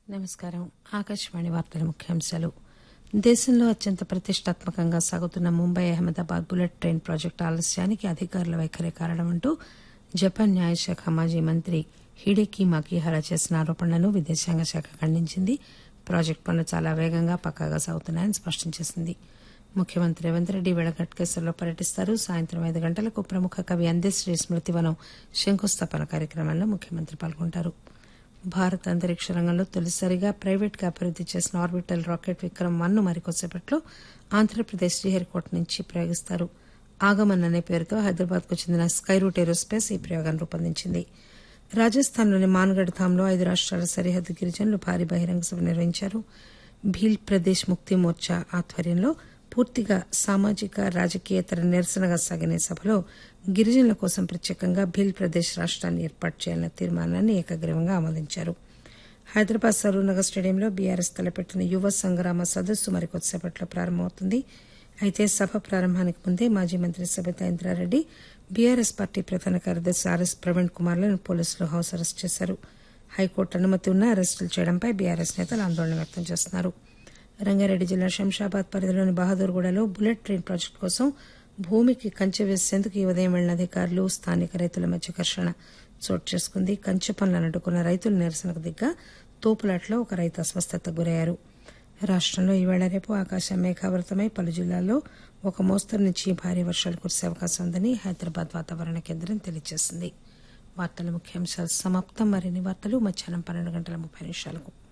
నమస్కారం ఆకాశవాణి వార్తల ముఖ్యాంశాలు దేశంలో అత్యంత ప్రతిష్టాత్మకంగా సాగుతున్న Mumbai Ahmedabad bullet train project ఆలస్యానికి అధికారుల వైఖరే కారణమంటూ జపాన్ న్యాయశాఖ మాజీ మంత్రి హిడెకి మాకిహారా చేసిన ఆరోపణలను విదేశాంగ శాఖ ఖండించింది ప్రాజెక్టు పనులు చాలా వేగంగా పక్కాగా సాగుతున్నాయని స్పష్టం చేసింది ముఖ్యమంత్రి రేవంత్ రెడ్డి వేళ ఘట్కేసర్లో పర్యటిస్తారు సాయంత్రం ఐదు గంటలకు ప్రముఖ కవి అందశ్రీ స్మృతివనం శంకుస్థాపన కార్యక్రమంలో ముఖ్యమంత్రి పాల్గొంటారు భారత్ అంతరిక్ష రంగంలో తొలిసారిగా ప్రైవేట్గా అభివృద్ది చేసిన ఆర్బిటల్ రాకెట్ విక్రమ్ వన్ ను మరికొద్దిసేపట్లో ఆంధ్రప్రదేశ్ శ్రీహరికోట నుంచి ప్రయోగిస్తారు ఆగమన్ అనే పేరుతో హైదరాబాద్ కు చెందిన స్కైరూట్ ఏరోస్పేస్ ఈ ప్రయోగాన్ని రూపొందించింది రాజస్థాన్లోని మాన్గఢ్ ధామ్లో ఐదు రాష్ట్రాల సరిహద్దు గిరిజనులు భారీ బహిరంగ సభ నిర్వహించారు భీల్ ప్రదేశ్ ముక్తి మోర్చా ఆధ్వర్యంలో పూర్తిగా సామాజిక రాజకీయేతర నిరసనగా సాగిన ఈ సభలో గిరిజనుల కోసం ప్రత్యేకంగా భీల్ ప్రదేశ్ రాష్ట్రాన్ని ఏర్పాటు చేయాలన్న తీర్మానాన్ని ఏకగ్రీవంగా ఆమోదించారు హైదరాబాద్ సరూర్నగర్ స్టేడియంలో బీఆర్ఎస్ తలపెట్టిన యువ సంగ్రామ సదస్సు మరికొద్దిసేపట్లో ప్రారంభమవుతుంది అయితే సభ ప్రారంభానికి ముందే మాజీ మంత్రి సబితా ఇంద్రారెడ్డి బీఆర్ఎస్ పార్టీ ప్రధాన కార్యదర్శి ఆర్ఎస్ ప్రవీణ్ కుమార్లను పోలీసులు హౌస్ అరెస్ట్ చేశారు హైకోర్టు అనుమతి ఉన్నా అరెస్టులు చేయడంపై బీఆర్ఎస్ నేతలు ఆందోళన వ్యక్తం చేస్తున్నారు రంగారెడ్డి జిల్లా శంషాబాద్ పరిధిలోని బహదూర్గూడలో బుల్లెట్ ట్రైన్ ప్రాజెక్టు కోసం భూమికి కంచె వేసేందుకు ఈ ఉదయం వెళ్లిన అధికారులు స్థానిక రైతుల మధ్య ఘర్షణ చోటు చేసుకుంది కంచె పనులను అడ్డుకున్న రైతులు నిరసనకు దిగ్గా తోపులాట్లో ఒక రైతు అస్వస్థతకు గురయ్యారు రాష్టంలో ఈవేళ రేపు ఆకాశం మేఘావృతమై పలు జిల్లాల్లో ఒక మోస్తరు నుంచి భారీ వర్షాలు కురిసే అవకాశం ఉందని హైదరాబాద్ వాతావరణ కేంద్రం తెలియజేసింది వార్తల ముఖ్యాంశాలు సమాప్తం మరిన్ని వార్తలు మధ్యాహ్నం పన్నెండు గంటల ముప్పై నిమిషాలకు